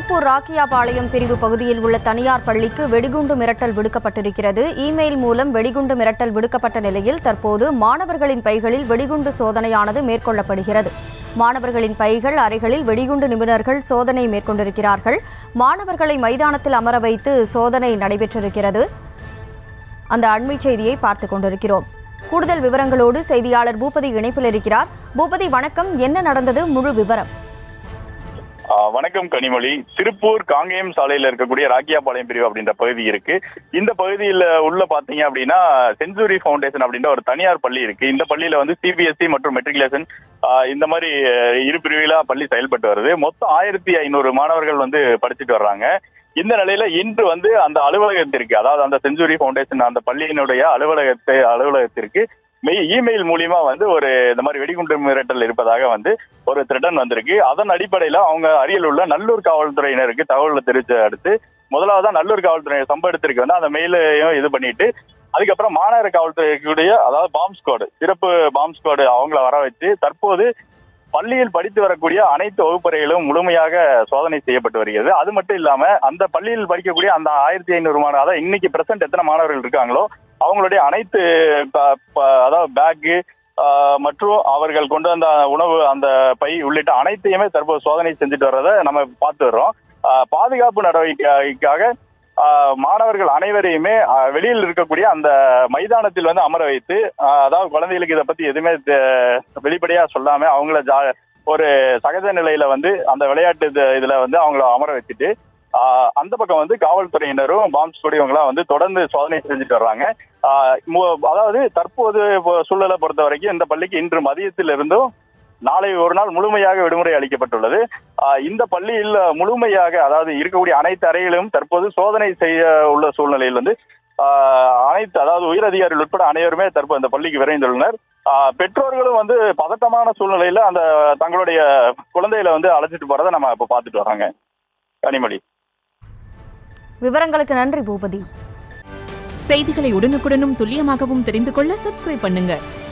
திருப்பூர் ராக்கியாபாளையம் பிரிவு பகுதியில் உள்ள தனியார் பள்ளிக்கு வெடிகுண்டு மிரட்டல் விடுக்கப்பட்டிருக்கிறது இமெயில் மூலம் வெடிகுண்டு மிரட்டல் விடுக்கப்பட்ட நிலையில் தற்போது மாணவர்களின் பைகளில் வெடிகுண்டு சோதனையானது மேற்கொள்ளப்படுகிறது மாணவர்களின் பைகள் அறைகளில் வெடிகுண்டு நிபுணர்கள் சோதனை மேற்கொண்டிருக்கிறார்கள் மாணவர்களை மைதானத்தில் அமர வைத்து சோதனை நடைபெற்றிருக்கிறது அந்த அண்மை செய்தியை பார்த்துக் கொண்டிருக்கிறோம் கூடுதல் விவரங்களோடு செய்தியாளர் பூபதி இணைப்பில் இருக்கிறார் பூபதி வணக்கம் என்ன நடந்தது முழு விவரம் ஆ, வணக்கம் கனிமொழி திருப்பூர் காங்கேயம் சாலையில இருக்கக்கூடிய ராக்கியாபாளையம் பிரிவு அப்படின்ற பகுதி இருக்கு இந்த பகுதியில உள்ள பாத்தீங்க அப்படின்னா செஞ்சுரி ஃபவுண்டேஷன் அப்படின்ற ஒரு தனியார் பள்ளி இருக்கு இந்த பள்ளியில வந்து சிபிஎஸ்இ மற்றும் மெட்ரிகுலேஷன் இந்த மாதிரி அஹ், இரு பிரிவிலா பள்ளி செயல்பட்டு வருது மொத்தம் ஆயிரத்தி ஐநூறு மாணவர்கள் வந்து படிச்சுட்டு வர்றாங்க இந்த நிலையில இன்று வந்து அந்த அலுவலகத்திற்கு அதாவது அந்த செஞ்சுரி ஃபவுண்டேஷன் அந்த பள்ளியினுடைய அலுவலகத்தை அலுவலகத்திற்கு மெய் இமெயில் மூலியமா வந்து ஒரு இந்த மாதிரி வெடிகுண்டு மிரட்டல் இருப்பதாக வந்து ஒரு த்ரெட்டன் வந்திருக்கு அதன் அடிப்படையில அவங்க அருகில் உள்ள நல்லூர் காவல்துறையினருக்கு தகவல் தெரிவிச்ச அடுத்து முதலாவதா நல்லூர் காவல்துறை சம்பவ இடத்திற்கு வந்து அந்த மெயிலையும் இது பண்ணிட்டு அதுக்கப்புறம் மாநகர காவல்துறைக்குடைய அதாவது பாம்ப் ஸ்குவாடு சிறப்பு பாம்ப் ஸ்குவாடு அவங்கள வர வச்சு தற்போது பள்ளியில் படித்து வரக்கூடிய அனைத்து வகுப்பறைகளும் முழுமையாக சோதனை செய்யப்பட்டு வருகிறது அது மட்டும் இல்லாம அந்த பள்ளியில் படிக்கக்கூடிய அந்த ஆயிரத்தி ஐநூறு மாணவர் அதாவது இன்னைக்கு பிரசன்ட் எத்தனை மாணவர்கள் இருக்காங்களோ அவங்களுடைய அனைத்து ப- ப- அதாவது பேக்கு மற்றும் அவர்கள் கொண்டு வந்த உணவு அந்த பை உள்ளிட்ட அனைத்தையுமே தற்போது சோதனை செஞ்சுட்டு வர்றதை நம்ம பார்த்து வர்றோம் ஆஹ் பாதுகாப்பு நடவடிக்கைக்காக ஆஹ் மாணவர்கள் அனைவரையுமே ஆஹ் வெளியில் இருக்கக்கூடிய அந்த மைதானத்தில் வந்து அமர வைத்து ஆஹ் அதாவது குழந்தைகளுக்கு இதை பத்தி எதுவுமே தெ- வெளிப்படையா சொல்லாம அவங்கள ஜா ஒரு சகஜ நிலையில வந்து அந்த விளையாட்டு இது- இதுல வந்து அவங்கள அமர வச்சுட்டு ஆஹ் அந்த பக்கம் வந்து காவல்துறையினரும் பாம்ப் ஸ்டுடியோங்களாம் வந்து தொடர்ந்து சோதனை செஞ்சுட்டு வர்றாங்க ஆஹ் மு- அதாவது தற்போது இப்போ சூழலை பொறுத்த வரைக்கும் இந்த பள்ளிக்கு இன்று மதியத்தில் இருந்தும் நாளை ஒரு நாள் முழுமையாக விடுமுறை அளிக்கப்பட்டுள்ளது ஆஹ் இந்த பள்ளியில் முழுமையாக அதாவது இருக்கக்கூடிய அனைத்து அறைகளிலும் தற்போது சோதனை செய்ய உள்ள சூழ்நிலையில் வந்து ஆஹ் அனைத்து அதாவது உயர் அதிகாரிகள் உட்பட அனைவருமே தற்போது இந்த பள்ளிக்கு விரைந்துள்ளனர் ஆஹ் பெற்றோர்களும் வந்து பதட்டமான சூழ்நிலையில அந்த தங்களுடைய குழந்தைகளை வந்து அழைச்சிட்டு போறதை நம்ம இப்ப பார்த்துட்டு வராங்க கனிமொழி விவரங்களுக்கு நன்றி பூபதி செய்திகளை உடனுக்குடனும் துல்லியமாகவும் தெரிந்து கொள்ள சப்ஸ்கிரைப் பண்ணுங்க